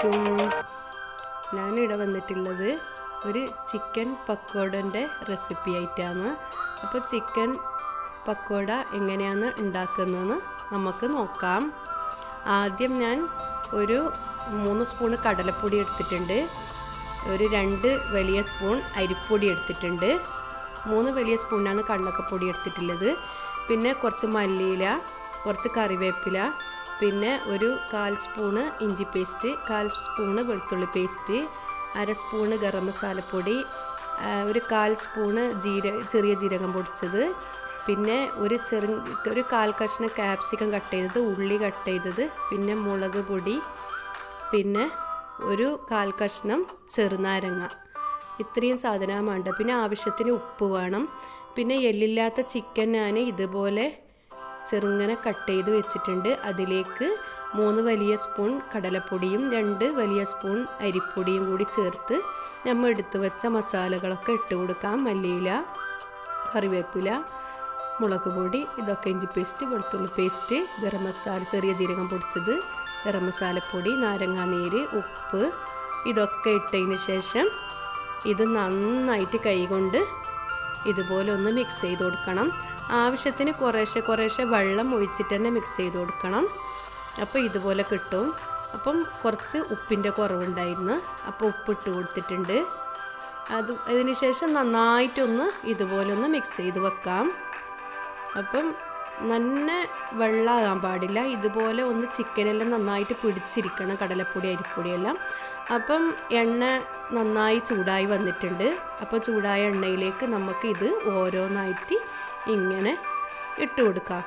അലൈക്കും ഞാനിവിടെ വന്നിട്ടുള്ളത് ഒരു ചിക്കൻ പക്കോടൻ്റെ റെസിപ്പി ആയിട്ടാണ് അപ്പോൾ ചിക്കൻ പക്കോട എങ്ങനെയാണ് ഉണ്ടാക്കുന്നതെന്ന് നമുക്ക് നോക്കാം ആദ്യം ഞാൻ ഒരു മൂന്ന് സ്പൂണ് കടലപ്പൊടി എടുത്തിട്ടുണ്ട് ഒരു രണ്ട് വലിയ സ്പൂൺ അരിപ്പൊടി എടുത്തിട്ടുണ്ട് മൂന്ന് വലിയ സ്പൂണാണ് കടലക്കപ്പൊടി എടുത്തിട്ടുള്ളത് പിന്നെ കുറച്ച് മല്ലിയില കുറച്ച് കറിവേപ്പില പിന്നെ ഒരു കാൽ സ്പൂണ് ഇഞ്ചി പേസ്റ്റ് കാൽ സ്പൂണ് വെളുത്തുള്ളി പേസ്റ്റ് അര സ്പൂണ് ഗരം മസാലപ്പൊടി ആ, ഒരു കാൽ സ്പൂണ് ജീര ചെറിയ ജീരകം പൊടിച്ചത് പിന്നെ ഒരു ചെറു ഒരു കാൽ കഷ്ണം ക്യാപ്സിക്കം കട്ട് ചെയ്തത് ഉള്ളി കട്ട് ചെയ്തത് പിന്നെ മുളക് പൊടി പിന്നെ ഒരു കാൽ കഷ്ണം ചെറുനാരങ്ങ ഇത്രയും സാധനം വേണ്ട പിന്നെ ആവശ്യത്തിന് ഉപ്പ് വേണം പിന്നെ എല്ലില്ലാത്ത ചിക്കൻ ഞാൻ ഇതുപോലെ ചെറുങ്ങനെ കട്ട് ചെയ്ത് വെച്ചിട്ടുണ്ട് അതിലേക്ക് മൂന്ന് വലിയ സ്പൂൺ കടലപ്പൊടിയും രണ്ട് വലിയ സ്പൂൺ അരിപ്പൊടിയും കൂടി ചേർത്ത് നമ്മൾ എടുത്തു വെച്ച മസാലകളൊക്കെ ഇട്ട് കൊടുക്കാം മല്ലിയില കറിവേപ്പില മുളക് പൊടി ഇതൊക്കെ ഇഞ്ചി പേസ്റ്റ് വെളുത്തുള്ളി പേസ്റ്റ് ഗരം മസാല ചെറിയ ജീരകം പൊടിച്ചത് ഗരം മസാലപ്പൊടി നാരങ്ങാനീര് ഉപ്പ് ഇതൊക്കെ ഇട്ടതിന് ശേഷം ഇത് നന്നായിട്ട് കൈകൊണ്ട് ഇതുപോലെ ഒന്ന് മിക്സ് ചെയ്ത് കൊടുക്കണം ആവശ്യത്തിന് കുറേശ്ശെ കുറേശ്ശെ വെള്ളം ഒഴിച്ചിട്ട് തന്നെ മിക്സ് ചെയ്ത് കൊടുക്കണം അപ്പോൾ ഇതുപോലെ കിട്ടും അപ്പം കുറച്ച് ഉപ്പിൻ്റെ കുറവുണ്ടായിരുന്നു അപ്പോൾ ഉപ്പിട്ട് കൊടുത്തിട്ടുണ്ട് അത് അതിന് ശേഷം നന്നായിട്ടൊന്ന് ഇതുപോലെ ഒന്ന് മിക്സ് ചെയ്ത് വെക്കാം അപ്പം നല്ല വെള്ളമാകാൻ പാടില്ല ഇതുപോലെ ഒന്ന് ചിക്കനെല്ലാം നന്നായിട്ട് പിടിച്ചിരിക്കണം കടലപ്പൊടി അരിപ്പൊടിയെല്ലാം അപ്പം എണ്ണ നന്നായി ചൂടായി വന്നിട്ടുണ്ട് അപ്പോൾ ചൂടായ എണ്ണയിലേക്ക് നമുക്ക് ഇത് ഓരോന്നായിട്ട് ഇങ്ങനെ ഇട്ട് കൊടുക്കാം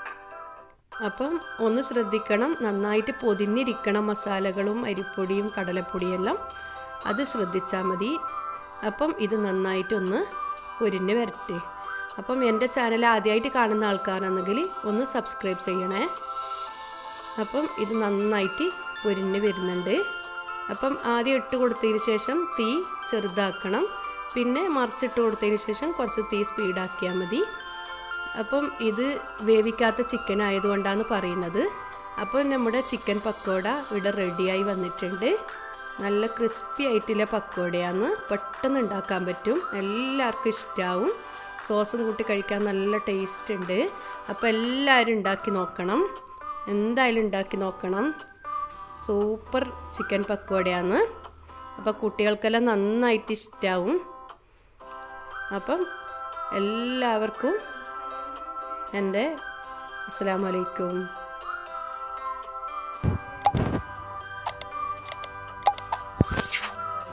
അപ്പം ഒന്ന് ശ്രദ്ധിക്കണം നന്നായിട്ട് പൊതിഞ്ഞിരിക്കണം മസാലകളും അരിപ്പൊടിയും കടലപ്പൊടിയെല്ലാം അത് ശ്രദ്ധിച്ചാൽ മതി അപ്പം ഇത് നന്നായിട്ടൊന്ന് പൊരിഞ്ഞ് വരട്ടെ അപ്പം എൻ്റെ ചാനൽ ആദ്യമായിട്ട് കാണുന്ന ആൾക്കാരാണെങ്കിൽ ഒന്ന് സബ്സ്ക്രൈബ് ചെയ്യണേ അപ്പം ഇത് നന്നായിട്ട് പൊരിഞ്ഞ് വരുന്നുണ്ട് അപ്പം ആദ്യം ഇട്ട് കൊടുത്തതിന് ശേഷം തീ ചെറുതാക്കണം പിന്നെ മറിച്ചിട്ട് കൊടുത്തതിന് ശേഷം കുറച്ച് തീ സ്പീഡാക്കിയാൽ മതി അപ്പം ഇത് വേവിക്കാത്ത ചിക്കൻ ആയതുകൊണ്ടാണ് പറയുന്നത് അപ്പം നമ്മുടെ ചിക്കൻ പക്കോട ഇവിടെ റെഡിയായി വന്നിട്ടുണ്ട് നല്ല ക്രിസ്പി ആയിട്ടുള്ള പക്കോടയാണ് പെട്ടെന്ന് ഉണ്ടാക്കാൻ പറ്റും എല്ലാവർക്കും ഇഷ്ടമാവും സോസും കൂട്ടി കഴിക്കാൻ നല്ല ടേസ്റ്റ് ഉണ്ട് അപ്പോൾ എല്ലാവരും ഉണ്ടാക്കി നോക്കണം എന്തായാലും ഉണ്ടാക്കി നോക്കണം സൂപ്പർ ചിക്കൻ പക്കോടയാണ് അപ്പോൾ കുട്ടികൾക്കെല്ലാം നന്നായിട്ട് ഇഷ്ടമാവും അപ്പം എല്ലാവർക്കും എൻ്റെ അസ്സാം വലൈക്കും